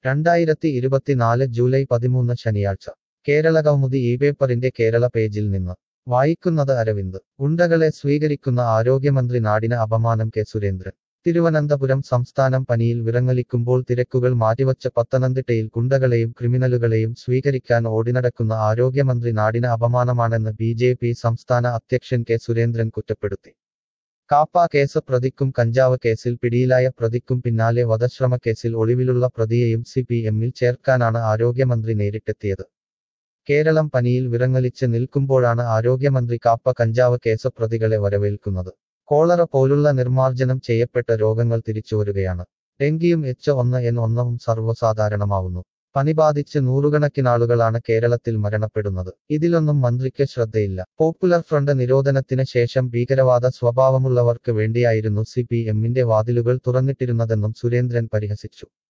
രണ്ടായിരത്തി ഇരുപത്തിനാല് ജൂലൈ പതിമൂന്ന് ശനിയാഴ്ച കേരള കൗമുദി ഈ പേപ്പറിന്റെ കേരള പേജിൽ നിന്ന് വായിക്കുന്നത് അരവിന്ദ് ഗുണ്ടകളെ സ്വീകരിക്കുന്ന ആരോഗ്യമന്ത്രി നാടിന് അപമാനം കെ സുരേന്ദ്രൻ തിരുവനന്തപുരം സംസ്ഥാനം പനിയിൽ വിറങ്ങലിക്കുമ്പോൾ തിരക്കുകൾ മാറ്റിവച്ച പത്തനംതിട്ടയിൽ ഗുണ്ടകളെയും ക്രിമിനലുകളെയും സ്വീകരിക്കാൻ ഓടിനടക്കുന്ന ആരോഗ്യമന്ത്രി നാടിന് അപമാനമാണെന്ന് ബി ജെ പി സംസ്ഥാന അധ്യക്ഷൻ കെ സുരേന്ദ്രൻ കുറ്റപ്പെടുത്തി കാപ്പ കേസ് പ്രതിക്കും കഞ്ചാവ് കേസിൽ പിടിയിലായ പ്രതിക്കും പിന്നാലെ വധശ്രമക്കേസിൽ ഒളിവിലുള്ള പ്രതിയെയും സി പി എമ്മിൽ ചേർക്കാനാണ് ആരോഗ്യമന്ത്രി നേരിട്ടെത്തിയത് കേരളം പനിയിൽ വിറങ്ങലിച്ച് നിൽക്കുമ്പോഴാണ് ആരോഗ്യമന്ത്രി കാപ്പ കഞ്ചാവ് കേസ് പ്രതികളെ വരവേൽക്കുന്നത് കോളറ പോലുള്ള നിർമ്മാർജ്ജനം ചെയ്യപ്പെട്ട രോഗങ്ങൾ തിരിച്ചുവരികയാണ് ഡെങ്കിയും എച്ച് ഒന്ന് എൻ ഒന്നവും സർവ്വസാധാരണമാവുന്നു പനി ബാധിച്ച് നൂറുകണക്കിനാളുകളാണ് കേരളത്തിൽ മരണപ്പെടുന്നത് ഇതിലൊന്നും മന്ത്രിക്ക് ശ്രദ്ധയില്ല പോപ്പുലർ ഫ്രണ്ട് നിരോധനത്തിന് ശേഷം ഭീകരവാദ സ്വഭാവമുള്ളവർക്ക് വേണ്ടിയായിരുന്നു സി പി എമ്മിന്റെ വാതിലുകൾ തുറന്നിട്ടിരുന്നതെന്നും സുരേന്ദ്രൻ പരിഹസിച്ചു